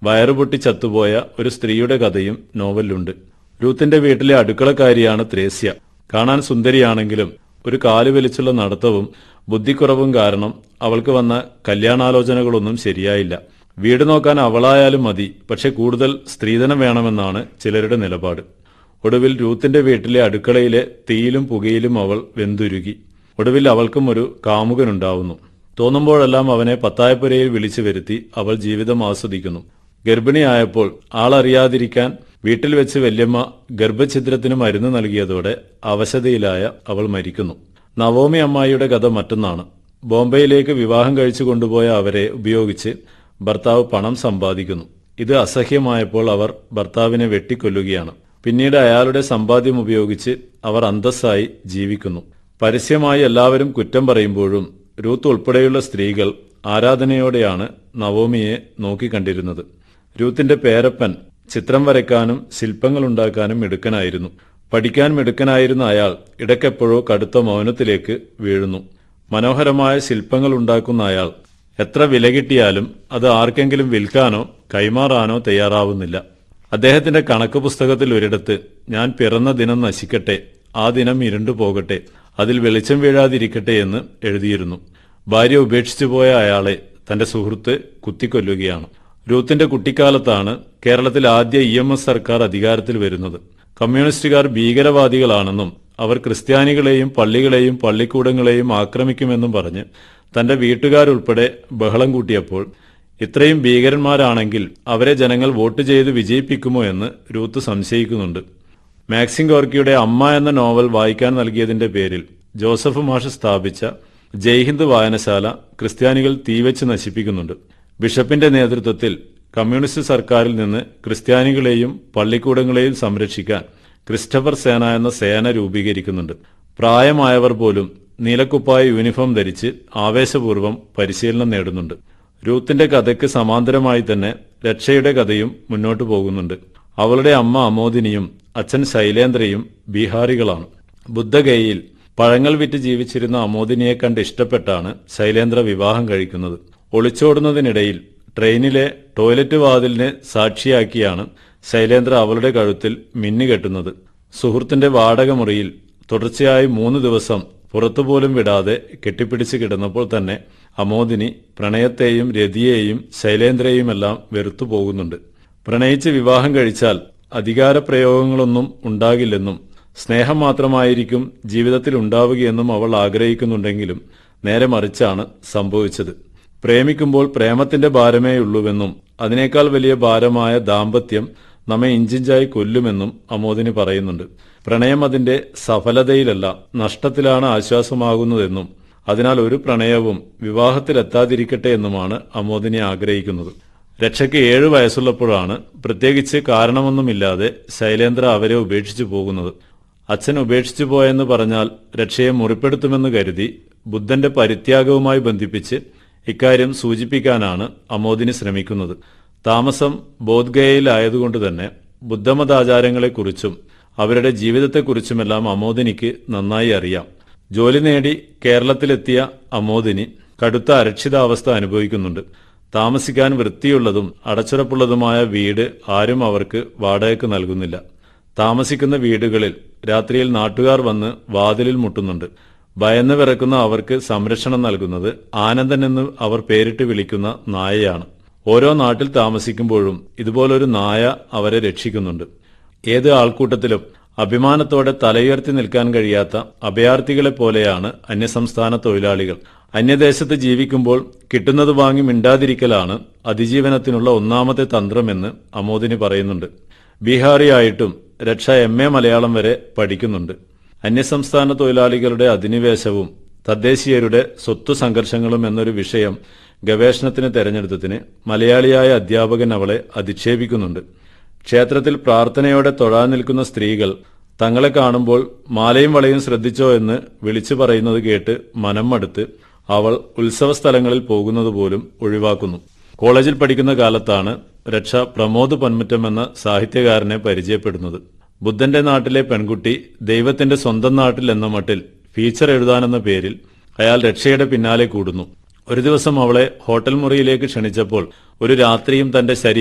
വയറുപൊട്ടി ചത്തുപോയ ഒരു സ്ത്രീയുടെ കഥയും നോവലിലുണ്ട് രൂത്തിന്റെ വീട്ടിലെ അടുക്കളക്കാരിയാണ് ത്രേസ്യ കാണാൻ സുന്ദരിയാണെങ്കിലും ഒരു കാല് വലിച്ചുള്ള നടത്തവും ബുദ്ധിക്കുറവും കാരണം അവൾക്ക് വന്ന കല്യാണാലോചനകളൊന്നും ശരിയായില്ല വീട് നോക്കാൻ അവളായാലും മതി പക്ഷെ കൂടുതൽ സ്ത്രീധനം വേണമെന്നാണ് ചിലരുടെ നിലപാട് ഒടുവിൽ രൂത്തിന്റെ വീട്ടിലെ അടുക്കളയിലെ തീയിലും പുകയിലും അവൾ വെന്തുരുകി ഒടുവിൽ അവൾക്കും ഒരു കാമുകനുണ്ടാവുന്നു തോന്നുമ്പോഴെല്ലാം അവനെ പത്തായപ്പുരയിൽ വിളിച്ചു വരുത്തി അവൾ ജീവിതം ആസ്വദിക്കുന്നു ഗർഭിണിയായപ്പോൾ ആളറിയാതിരിക്കാൻ വീട്ടിൽ വെച്ച് വല്യമ്മ ഗർഭഛിദ്രത്തിന് മരുന്ന് നൽകിയതോടെ അവശതയിലായ അവൾ മരിക്കുന്നു നവോമി അമ്മായിയുടെ കഥ മറ്റൊന്നാണ് ബോംബെയിലേക്ക് വിവാഹം കഴിച്ചു കൊണ്ടുപോയ അവരെ ഉപയോഗിച്ച് ഭർത്താവ് പണം സമ്പാദിക്കുന്നു ഇത് അസഹ്യമായപ്പോൾ അവർ ഭർത്താവിനെ വെട്ടിക്കൊല്ലുകയാണ് പിന്നീട് അയാളുടെ സമ്പാദ്യം ഉപയോഗിച്ച് അവർ അന്തസ്സായി ജീവിക്കുന്നു പരസ്യമായി എല്ലാവരും കുറ്റം പറയുമ്പോഴും രൂത്ത് ഉൾപ്പെടെയുള്ള സ്ത്രീകൾ ആരാധനയോടെയാണ് നവോമിയെ നോക്കിക്കണ്ടിരുന്നത് രൂത്തിന്റെ പേരപ്പൻ ചിത്രം വരയ്ക്കാനും ശില്പങ്ങൾ ഉണ്ടാക്കാനും മിടുക്കനായിരുന്നു പഠിക്കാൻ മിടുക്കനായിരുന്ന അയാൾ ഇടയ്ക്കെപ്പോഴോ കടുത്ത മൗനത്തിലേക്ക് വീഴുന്നു മനോഹരമായ ശില്പങ്ങൾ ഉണ്ടാക്കുന്ന അയാൾ എത്ര വില കിട്ടിയാലും അത് ആർക്കെങ്കിലും വിൽക്കാനോ കൈമാറാനോ തയ്യാറാവുന്നില്ല അദ്ദേഹത്തിന്റെ കണക്ക് പുസ്തകത്തിൽ ഒരിടത്ത് ഞാൻ പിറന്ന ദിനം നശിക്കട്ടെ ആ ദിനം ഇരുണ്ടു പോകട്ടെ അതിൽ വെളിച്ചം വീഴാതിരിക്കട്ടെ എന്ന് എഴുതിയിരുന്നു ഭാര്യ ഉപേക്ഷിച്ചു പോയ അയാളെ തന്റെ സുഹൃത്ത് കുത്തിക്കൊല്ലുകയാണ് രൂത്തിന്റെ കുട്ടിക്കാലത്താണ് കേരളത്തിൽ ആദ്യ ഇ എം എസ് സർക്കാർ അധികാരത്തിൽ വരുന്നത് കമ്മ്യൂണിസ്റ്റുകാർ ഭീകരവാദികളാണെന്നും അവർ ക്രിസ്ത്യാനികളെയും പള്ളികളെയും പള്ളിക്കൂടങ്ങളെയും ആക്രമിക്കുമെന്നും പറഞ്ഞ് തന്റെ വീട്ടുകാരുൾപ്പെടെ ബഹളം കൂട്ടിയപ്പോൾ ഇത്രയും ഭീകരന്മാരാണെങ്കിൽ അവരെ ജനങ്ങൾ വോട്ട് ചെയ്ത് വിജയിപ്പിക്കുമോ എന്ന് രൂത്ത് സംശയിക്കുന്നുണ്ട് മാക്സിം ഗോർക്കിയുടെ അമ്മ എന്ന നോവൽ വായിക്കാൻ നൽകിയതിന്റെ പേരിൽ ജോസഫ് മാഷ് സ്ഥാപിച്ച ജയ്ഹിന്ദ് വായനശാല ക്രിസ്ത്യാനികൾ തീവച്ച് നശിപ്പിക്കുന്നുണ്ട് ബിഷപ്പിന്റെ നേതൃത്വത്തിൽ കമ്മ്യൂണിസ്റ്റ് സർക്കാരിൽ നിന്ന് ക്രിസ്ത്യാനികളെയും പള്ളിക്കൂടങ്ങളെയും സംരക്ഷിക്കാൻ ക്രിസ്റ്റഫർ സേന എന്ന സേന രൂപീകരിക്കുന്നുണ്ട് പ്രായമായവർ പോലും നീലക്കുപ്പായ യൂണിഫോം ധരിച്ച് ആവേശപൂർവ്വം പരിശീലനം നേടുന്നുണ്ട് രൂത്തിന്റെ കഥയ്ക്ക് സമാന്തരമായി തന്നെ രക്ഷയുടെ കഥയും മുന്നോട്ടു പോകുന്നുണ്ട് അവളുടെ അമ്മ അമോദിനിയും അച്ഛൻ ശൈലേന്ദ്രയും ബീഹാറികളാണ് ബുദ്ധഗയയിൽ പഴങ്ങൾ വിറ്റ് ജീവിച്ചിരുന്ന അമോദിനിയെ കണ്ട് ഇഷ്ടപ്പെട്ടാണ് ശൈലേന്ദ്ര വിവാഹം കഴിക്കുന്നത് ഒളിച്ചോടുന്നതിനിടയിൽ ട്രെയിനിലെ ടോയ്ലറ്റ് വാതിലിനെ സാക്ഷിയാക്കിയാണ് ശൈലേന്ദ്ര അവളുടെ കഴുത്തിൽ മിന്നുകെട്ടുന്നത് സുഹൃത്തിന്റെ വാടക മുറിയിൽ തുടർച്ചയായി മൂന്ന് ദിവസം പുറത്തുപോലും വിടാതെ കെട്ടിപ്പിടിച്ച് കിടന്നപ്പോൾ തന്നെ അമോദിനി പ്രണയത്തെയും രതിയെയും ശൈലേന്ദ്രയുമെല്ലാം വെറുത്തു പോകുന്നുണ്ട് പ്രണയിച്ച് വിവാഹം കഴിച്ചാൽ അധികാരപ്രയോഗങ്ങളൊന്നും ഉണ്ടാകില്ലെന്നും സ്നേഹം മാത്രമായിരിക്കും ജീവിതത്തിൽ ഉണ്ടാവുകയെന്നും അവൾ ആഗ്രഹിക്കുന്നുണ്ടെങ്കിലും നേരെ മറിച്ചാണ് സംഭവിച്ചത് പ്രേമിക്കുമ്പോൾ പ്രേമത്തിന്റെ ഭാരമേയുള്ളൂവെന്നും അതിനേക്കാൾ വലിയ ഭാരമായ ദാമ്പത്യം നമ്മെ ഇഞ്ചിഞ്ചായി കൊല്ലുമെന്നും അമോദിനി പറയുന്നുണ്ട് പ്രണയം അതിന്റെ സഫലതയിലല്ല നഷ്ടത്തിലാണ് ആശ്വാസമാകുന്നതെന്നും അതിനാൽ ഒരു പ്രണയവും വിവാഹത്തിലെത്താതിരിക്കട്ടെ എന്നുമാണ് അമോദിനി ആഗ്രഹിക്കുന്നത് രക്ഷയ്ക്ക് ഏഴു വയസ്സുള്ളപ്പോഴാണ് പ്രത്യേകിച്ച് കാരണമൊന്നുമില്ലാതെ ശൈലേന്ദ്ര അവരെ ഉപേക്ഷിച്ചു പോകുന്നത് അച്ഛൻ ഉപേക്ഷിച്ചു പോയെന്ന് പറഞ്ഞാൽ രക്ഷയെ മുറിപ്പെടുത്തുമെന്ന് കരുതി ബുദ്ധന്റെ പരിത്യാഗവുമായി ബന്ധിപ്പിച്ച് ഇക്കാര്യം സൂചിപ്പിക്കാനാണ് അമോദിനി ശ്രമിക്കുന്നത് താമസം ബോധ്ഗയയിലായതുകൊണ്ട് തന്നെ ബുദ്ധമതാചാരങ്ങളെക്കുറിച്ചും അവരുടെ ജീവിതത്തെക്കുറിച്ചുമെല്ലാം അമോദിനിക്ക് നന്നായി അറിയാം ജോലി നേടി കേരളത്തിലെത്തിയ അമോദിനി കടുത്ത അരക്ഷിതാവസ്ഥ അനുഭവിക്കുന്നുണ്ട് താമസിക്കാൻ വൃത്തിയുള്ളതും അടച്ചുറപ്പുള്ളതുമായ വീട് ആരും അവർക്ക് വാടകയ്ക്ക് നൽകുന്നില്ല താമസിക്കുന്ന വീടുകളിൽ രാത്രിയിൽ നാട്ടുകാർ വന്ന് വാതിലിൽ മുട്ടുന്നുണ്ട് ഭയന്ന് വിറക്കുന്ന അവർക്ക് സംരക്ഷണം നൽകുന്നത് ആനന്ദൻ എന്ന് അവർ പേരിട്ട് വിളിക്കുന്ന നായയാണ് ഓരോ നാട്ടിൽ താമസിക്കുമ്പോഴും ഇതുപോലൊരു നായ അവരെ രക്ഷിക്കുന്നുണ്ട് ഏത് ആൾക്കൂട്ടത്തിലും അഭിമാനത്തോടെ തലയുയർത്തി നിൽക്കാൻ കഴിയാത്ത അഭയാർത്ഥികളെ പോലെയാണ് അന്യസംസ്ഥാന തൊഴിലാളികൾ അന്യദേശത്ത് ജീവിക്കുമ്പോൾ കിട്ടുന്നത് വാങ്ങി മിണ്ടാതിരിക്കലാണ് അതിജീവനത്തിനുള്ള ഒന്നാമത്തെ തന്ത്രമെന്ന് അമോദിനി പറയുന്നുണ്ട് ബീഹാറിയായിട്ടും രക്ഷ എം എ മലയാളം വരെ പഠിക്കുന്നുണ്ട് അന്യസംസ്ഥാന തൊഴിലാളികളുടെ അധിനിവേശവും തദ്ദേശീയരുടെ സ്വത്തു സംഘർഷങ്ങളും എന്നൊരു വിഷയം ഗവേഷണത്തിന് തെരഞ്ഞെടുത്തതിന് മലയാളിയായ അധ്യാപകൻ അവളെ അധിക്ഷേപിക്കുന്നുണ്ട് ക്ഷേത്രത്തിൽ പ്രാർത്ഥനയോടെ തൊഴാൻ നിൽക്കുന്ന സ്ത്രീകൾ തങ്ങളെ കാണുമ്പോൾ മാലയും വളയും ശ്രദ്ധിച്ചോ എന്ന് വിളിച്ചു പറയുന്നത് കേട്ട് മനം മടുത്ത് അവൾ ഉത്സവ സ്ഥലങ്ങളിൽ പോകുന്നത് പോലും ഒഴിവാക്കുന്നു കോളേജിൽ പഠിക്കുന്ന കാലത്താണ് രക്ഷ പ്രമോദ് പൊന്മുറ്റം എന്ന സാഹിത്യകാരനെ പരിചയപ്പെടുന്നത് ബുദ്ധന്റെ നാട്ടിലെ പെൺകുട്ടി ദൈവത്തിന്റെ സ്വന്തം നാട്ടിൽ എന്ന മട്ടിൽ ഫീച്ചർ എഴുതാനെന്ന പേരിൽ അയാൾ രക്ഷയുടെ പിന്നാലെ കൂടുന്നു ഒരു ദിവസം അവളെ ഹോട്ടൽ മുറിയിലേക്ക് ക്ഷണിച്ചപ്പോൾ ഒരു രാത്രിയും തന്റെ ശരീരം